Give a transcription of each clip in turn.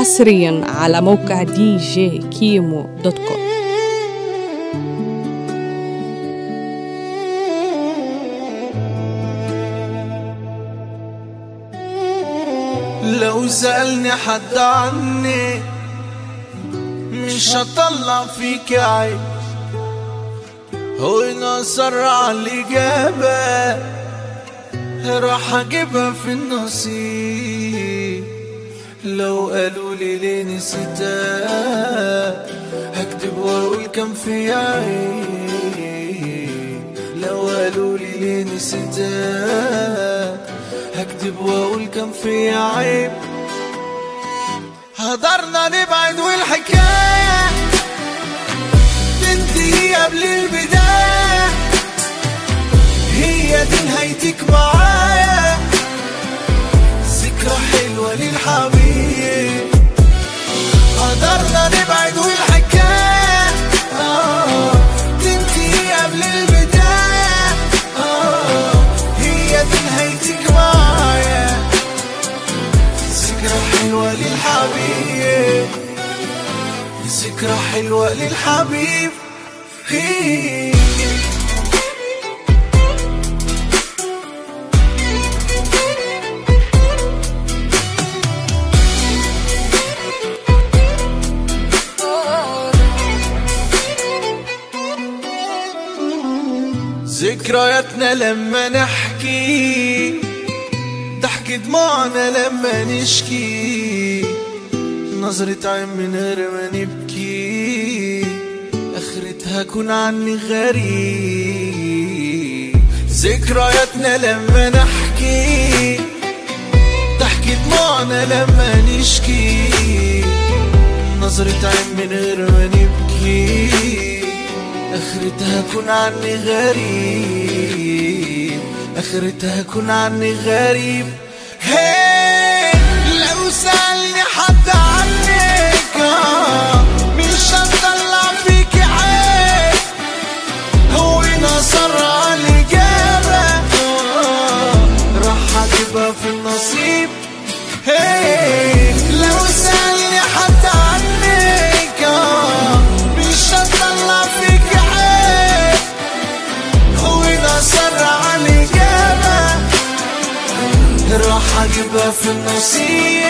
حصريا على موقع دي جي كيمو دوت كوم لو سألني حد عني مش هطلع فيك عيب هو نصر على الإجابة راح أجيبها في النصيب لو قالوا لي ليه نسيتها هكتب وأقول كان في عيب لو قالوا لي ليه نسيتها هكتب واقول كان في عيب هدرنا نبعد والحكاية تنتهي قبل البداية هي دي نهايتك معايا ذكرى حلوة للحبيب هدرنا نبعد والحكاية آه تنتهي قبل البداية آه هي دي نهايتك معايا ذكرى حلوة للحبيب ذكرى حلوة للحبيب هي ذكرياتنا لما نحكي ضحك دموعنا لما نشكي نظرة عين من غير ما نبكي اخرتها كون عني غريب ذكرياتنا لما نحكي ضحك دموعنا لما نشكي نظرة عين من غير ما نبكي اخرتها كون عني غريب اخرتها كون عني غريب هي لو سألني حد عنك آه، مش هطلع فيك عيب هو نصر على الإجابة آه، راح أجيبها في النصيب هي لو سألني حد عنك آه، مش هطلع فيك عيب هو نصر على الإجابة راح أجيبها في النصيب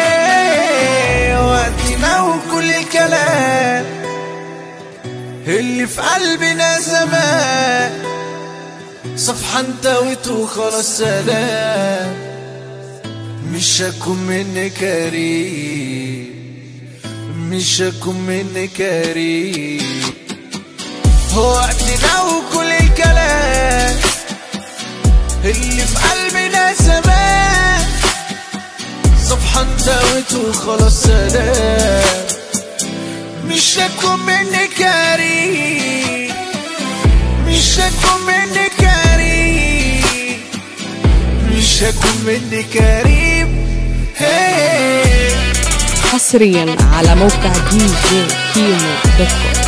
وقتنا وكل الكلام اللي في قلبنا زمان صفحة انتوت وخلاص سلام مش هكون منك قريب مش هكون منك قريب وقتنا وكل الكلام اللي في قلبنا زمان صفحة انتوت وخلاص سلام مش هكون منك قريب مش هكون منك قريب مش هكون منك قريب هي حصريا على موقع دي جي كيمو دوت كوم